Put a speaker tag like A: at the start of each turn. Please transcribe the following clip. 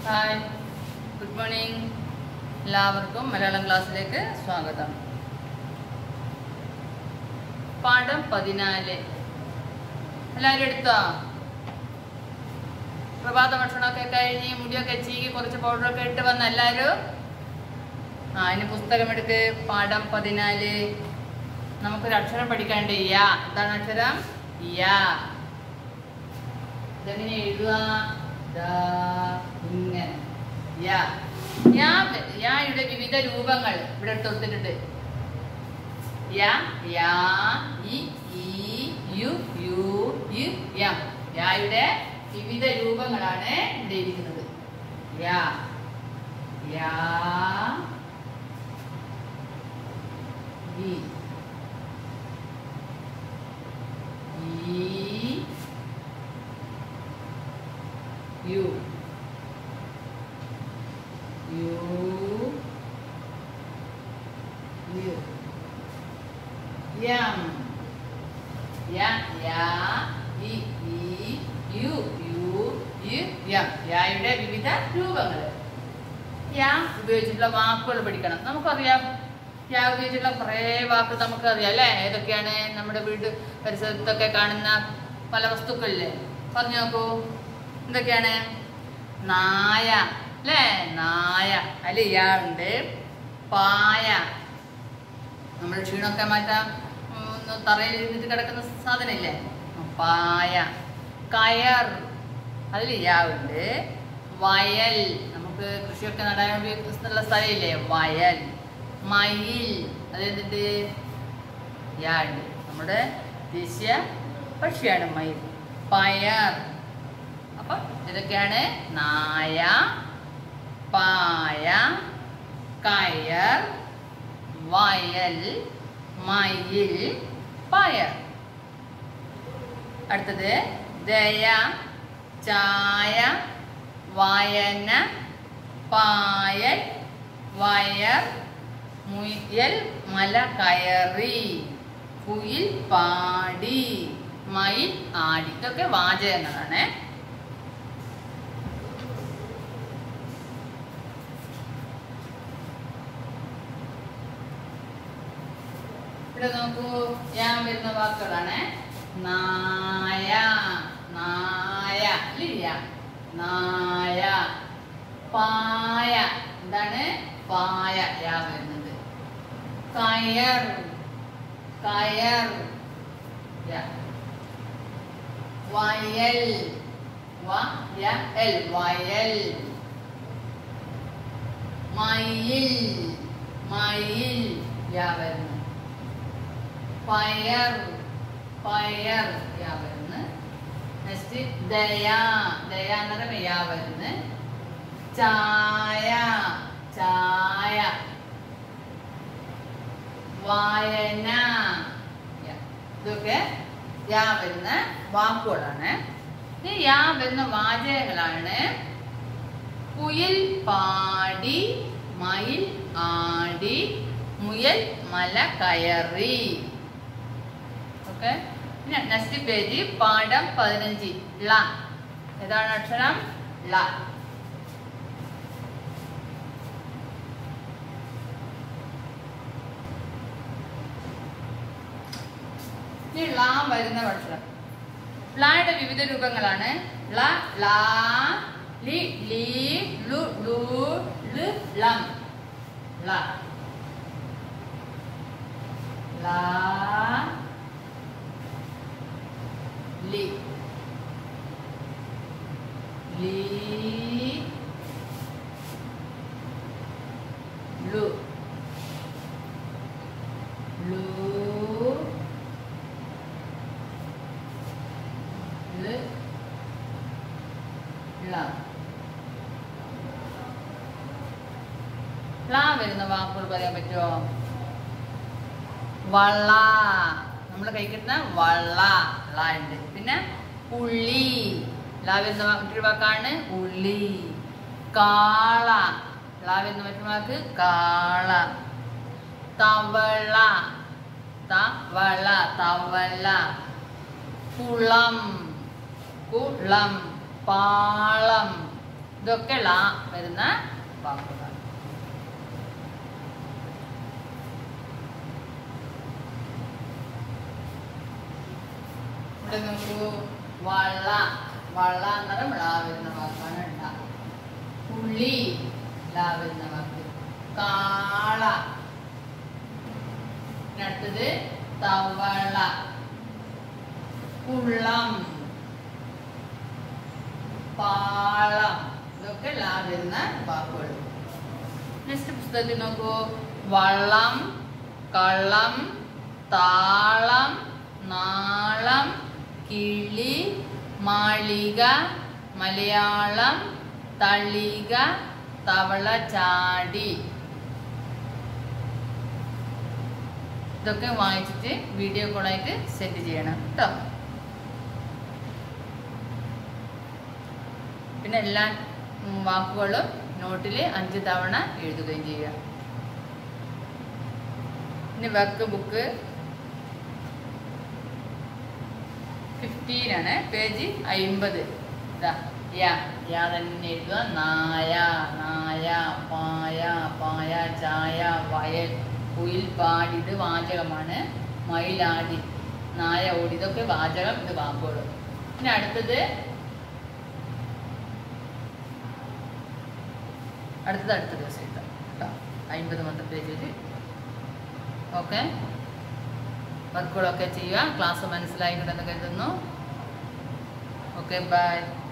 A: Hi good morning എല്ലാവർക്കും മലയാളം ക്ലാസ്സിലേക്ക് സ്വാഗതം പാഠം പതിനാല് എല്ലാവരും എടുത്തോ പ്രഭാത ഭക്ഷണമൊക്കെ കഴിഞ്ഞ് മുടിയൊക്കെ ചീകി കുറച്ച് പൗഡറൊക്കെ ഇട്ട് വന്ന എല്ലാവരും ആ ഇനി പുസ്തകം എടുക്ക് പാഠം പതിനാല് നമുക്കൊരു അക്ഷരം പഠിക്കാണ്ട് യാ എന്താണ് അക്ഷരം യാ ഇതെങ്ങനെ എഴുതുക ദാ ഇങ്ങനെ യാ യാ യായുടെ വിവിധ രൂപങ്ങൾ ഇവിടെ എടുത്ത് കൊടുത്തിട്ടുണ്ട് യാ യാ ഇ ഈ യു യു യു യം യായുടെ വിവിധ രൂപങ്ങളാണ് ഇവിടെ ഇരിക്കുന്നത് യാ യാ ഇ ഈ യു യു യു യം യ യ ഇ ഈ യു യു യു യം യായുടെ വിവിധ രൂപങ്ങൾ യാ ഉപയോഗിച്ചിട്ടുള്ള വാക്കുകൾ പഠിക്കണം നമുക്കറിയാം യാ ഉപയോഗിച്ചിട്ടുള്ള കുറേ വാക്കുകൾ നമുക്കറിയാം അല്ലേ ഏതൊക്കെയാണ് നമ്മുടെ വീട് പരിസരത്തൊക്കെ കാണുന്ന പല വസ്തുക്കളില്ലേ പറഞ്ഞു നോക്കൂ എന്തൊക്കെയാണ് നായ അല്ലേ നായ അതിൽ യാ ഉണ്ട് പായ നമ്മൾ ക്ഷീണമൊക്കെ മാറ്റാൻ ഉം, ഒന്ന് തറയിൽ ഇരുന്നിട്ട് കിടക്കുന്ന സാധനമില്ലേ പായ കയർ അതിൽ യാവുണ്ട് വയൽ നമുക്ക് കൃഷിയൊക്കെ നടാൻ ഉപയോഗിക്കുന്ന സ്ഥലമില്ലേ വയൽ മയിൽ അതെന്തിട്ട് യാ ഉണ്ട് നമ്മുടെ ദേശീയ പക്ഷിയാണ് മയിൽ പയർ അപ്പം ഇതൊക്കെയാണ് നായ പായ കയർ വയൽ മയിൽ പയർ അടുത്തത് ദയ ചായ വയന പായൽ വയർ മുയൽ മല കയറി കുയിൽ പാടി മയിൽ ആടി ഇതൊക്കെ വാചകങ്ങളാണ് ഇവിടെ നോക്കൂ ഞാൻ വരുന്ന വാക്കുകളാണ് നായ നായ ഇല്ല നായ പായ എന്താണ് പായ യാ വരുന്നത് കയർ കയർ യാ. വയൽ വയൽ വയൽ മയിൽ മയിൽ യാ വരുന്നു പയർ പയർ യാ വരുന്നു നെക്സ്റ്റ് ദയ ദയ എന്ന് പറയുമ്പോൾ യാ വരുന്നു ചായ ചായ വായന യാ. ഇതൊക്കെ യാ വരുന്ന വാക്കുകളാണ് ഈ യാ വരുന്ന വാചകങ്ങളാണ് കുയിൽ പാടി മയിൽ ആടി മുയൽ മല കയറി ഓക്കെ പിന്നെ നെക്സ്റ്റ് പേജ് പാഠം പതിനഞ്ച് ല ഏതാണ് അക്ഷരം ല ഇനി ള വരുന്ന അക്ഷരം ളയുടെ വിവിധ രൂപങ്ങളാണ് ള ലാ ലി ലി ലു ലു ല് ലം ള ലാ ലി ലി ലു ലു ല് ള ള വരുന്ന വാക്കുകൾ പറയാൻ പറ്റുമോ വള നമ്മൾ കഴിക്കുന്ന വള ള ഉണ്ട് പിന്നെ ഉള്ളി ല വരുന്ന വാ- മറ്റൊരു വാക്കാണ് ഉള്ളി കാള ള വരുന്ന മറ്റൊരു വാക്ക് കാള തവള തവള തവള കുളം കുളം പാളം ഇതൊക്കെ ള വരുന്ന വാക്കുകളാണ് ഇവിടെ നോക്കൂ വള്ള വള്ള എന്നറ ള വരുന്ന വാക്കാണ് ഉണ്ടാ പുള്ളി ല വരുന്ന വാക്ക് കാള പിന്നെ അടുത്തത് തവള കുള്ളം പാളം ഇതൊക്കെ ല വരുന്ന വാക്കുകൾ നെക്സ്റ്റ് പുസ്തകത്തിൽ നോക്കൂ വള്ളം കള്ളം താളം നാളം കിളി മാളിക മലയാളം തളിക തവള ചാടി ഇതൊക്കെ വായിച്ചിട്ട് വീഡിയോ കോളായിട്ട് സെൻഡ് ചെയ്യണം കേട്ടോ പിന്നെ എല്ലാ ഉം, വാക്കുകളും നോട്ടിൽ അഞ്ച് തവണ എഴുതുകയും ചെയ്യുക ഇനി വർക്ക് ബുക്ക് ഫിഫ്റ്റീൻ ആണ് പേജ് അയിമ്പത് ഇതാ യാ യാ തന്നെ എഴുതുക നായ നായ പായ പായ ചായ വയൽ കുയിൽ പാടി ഇത് വാചകമാണ് മയിലാടി നായ ഓടി ഇതൊക്കെ വാചകം ഇത് വാക്കുകൾ പിന്നെ അടുത്തത് അടുത്തത് അടുത്ത ദിവസം എഴുതാം കേട്ടോ അമ്പത് മൊത്തം പേജിൽ ഓക്കെ വർക്കുകളൊക്കെ ചെയ്യുക ക്ലാസ് മനസ്സിലായിട്ടുണ്ടെന്ന് കരുതുന്നു ഓക്കെ ബൈ